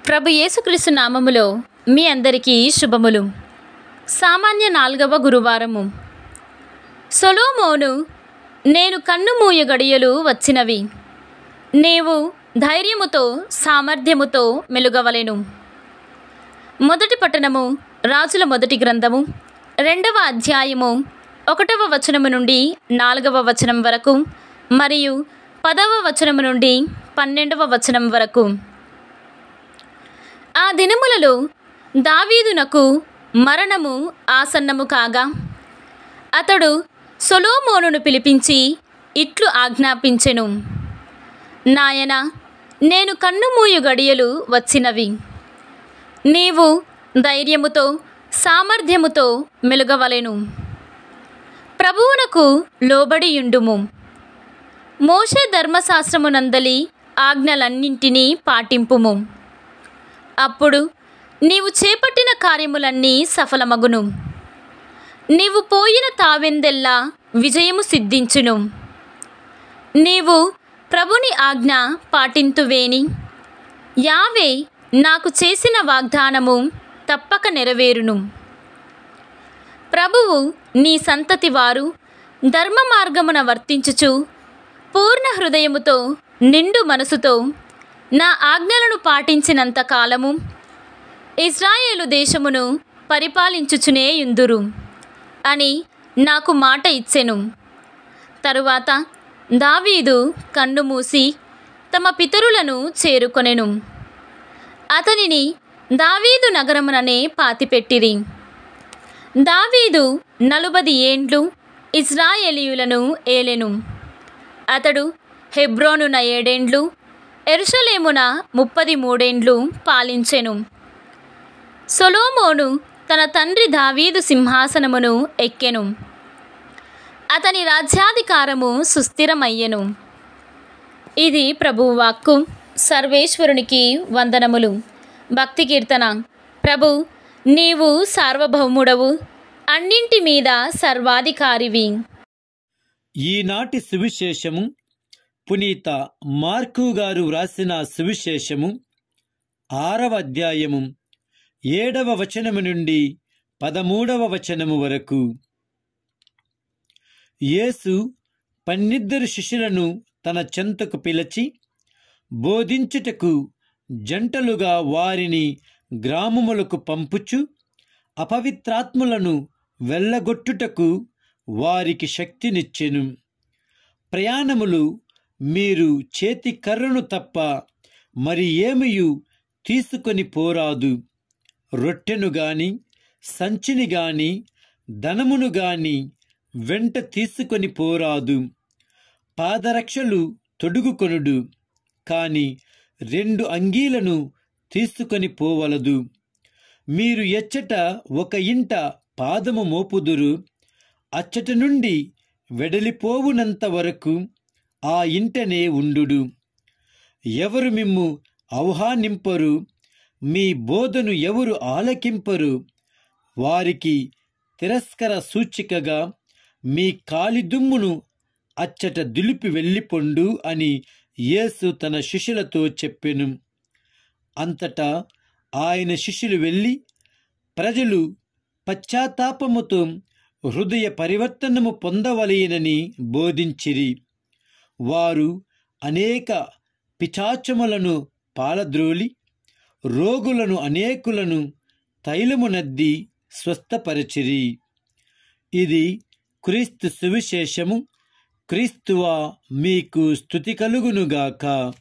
ప్రభు యేసుక్రీస్తు నామములో మీ అందరికీ శుభములు సామాన్య నాలుగవ గురువారము సొలోమోను నేను కన్ను మూయ గడియలు వచ్చినవి నీవు ధైర్యముతో సామర్థ్యముతో మెలుగవలెను మొదటి పట్టణము రాజుల మొదటి గ్రంథము రెండవ అధ్యాయము ఒకటవ వచనము నుండి నాలుగవ వచనం వరకు మరియు పదవ వచనము నుండి పన్నెండవ వచనం వరకు ఆ దినములలో దావీదునకు మరణము ఆసన్నము కాగా అతడు సొలోమోనును పిలిపించి ఇట్లు ఆజ్ఞాపించెను నాయన నేను కన్నుమూయు గడియలు వచ్చినవి నీవు ధైర్యముతో సామర్థ్యముతో మెలుగవలెను ప్రభువునకు లోబడియుండుము మోషే ధర్మశాస్త్రమునందలి ఆజ్ఞలన్నింటినీ పాటింపుము అప్పుడు నీవు చేపట్టిన కార్యములన్నీ సఫలమగును నీవు పోయిన తావెందెల్లా విజయము సిద్ధించును నీవు ప్రభుని ఆజ్ఞ పాటింతువేని యావే నాకు చేసిన వాగ్దానము తప్పక నెరవేరును ప్రభువు నీ సంతతి వారు ధర్మ మార్గమున వర్తించుచు పూర్ణ హృదయముతో నిండు మనసుతో నా ఆజ్ఞలను పాటించినంత కాలము ఇజ్రాయేలు దేశమును పరిపాలించుచునే యుందురు అని నాకు మాట ఇచ్చెను తరువాత దావీదు కన్ను మూసి తమ పితరులను చేరుకొనెను అతనిని దావీదు నగరముననే పాతిపెట్టిరి దావీదు నలుబది ఏండ్లు ఇజ్రాయేలీయులను ఏలెను అతడు హెబ్రోనున ఏడేండ్లు ఎరుషలేమున ముప్పది మూడేండ్లు పాలించెను సొలోమోను తన తండ్రి దావీదు సింహాసనమును ఎక్కెను అతని రాజ్యాధికారము సుస్థిరమయ్యెను ఇది ప్రభువు వాక్కు సర్వేశ్వరునికి వందనములు భక్తి కీర్తన ప్రభు నీవు సార్వభౌముడవు అన్నింటి మీద సర్వాధికారివి ఈనాటి సువిశేషము పునీత మార్కు గారు వ్రాసిన సువిశేషము ఆరవ అధ్యాయము ఏడవ వచనము నుండి పదమూడవ వచనము వరకు యేసు పన్నిద్దరు శిష్యులను తన చెంతకు పిలిచి బోధించుటకు జంటలుగా వారిని గ్రామములకు పంపుచు అపవిత్రాత్ములను వెళ్ళగొట్టుటకు వారికి శక్తినిచ్చెను ప్రయాణములు మీరు చేతి కర్రను తప్ప మరి ఏమియు తీసుకొని పోరాదు రొట్టెను గాని సంచిని గాని ధనమును గాని వెంట తీసుకొని పోరాదు పాదరక్షలు తొడుగుకొనుడు కాని రెండు అంగీలను తీసుకొని పోవలదు మీరు ఎచ్చట ఒక ఇంట పాదము మోపుదురు అచ్చట నుండి వెడలిపోవునంత వరకు ఆ ఇంటనే ఉండుడు ఎవరు మిమ్ము ఆహ్వానింపరు మీ బోధను ఎవరు ఆలకింపరు వారికి తిరస్కర సూచికగా మీ కాలిదుమ్మును అచ్చట దులిపి వెళ్ళిపొండు అని యేసు తన శిష్యులతో చెప్పెను అంతటా ఆయన శిష్యులు వెళ్ళి ప్రజలు పశ్చాత్తాపముతో హృదయ పరివర్తనము పొందవలయనని బోధించిరి వారు అనేక పిచాచములను పాలద్రోలి రోగులను అనేకులను తైలము నద్ది స్వస్థపరచిరి ఇది క్రీస్తు సువిశేషము క్రీస్తువా మీకు స్థుతి కలుగునుగాక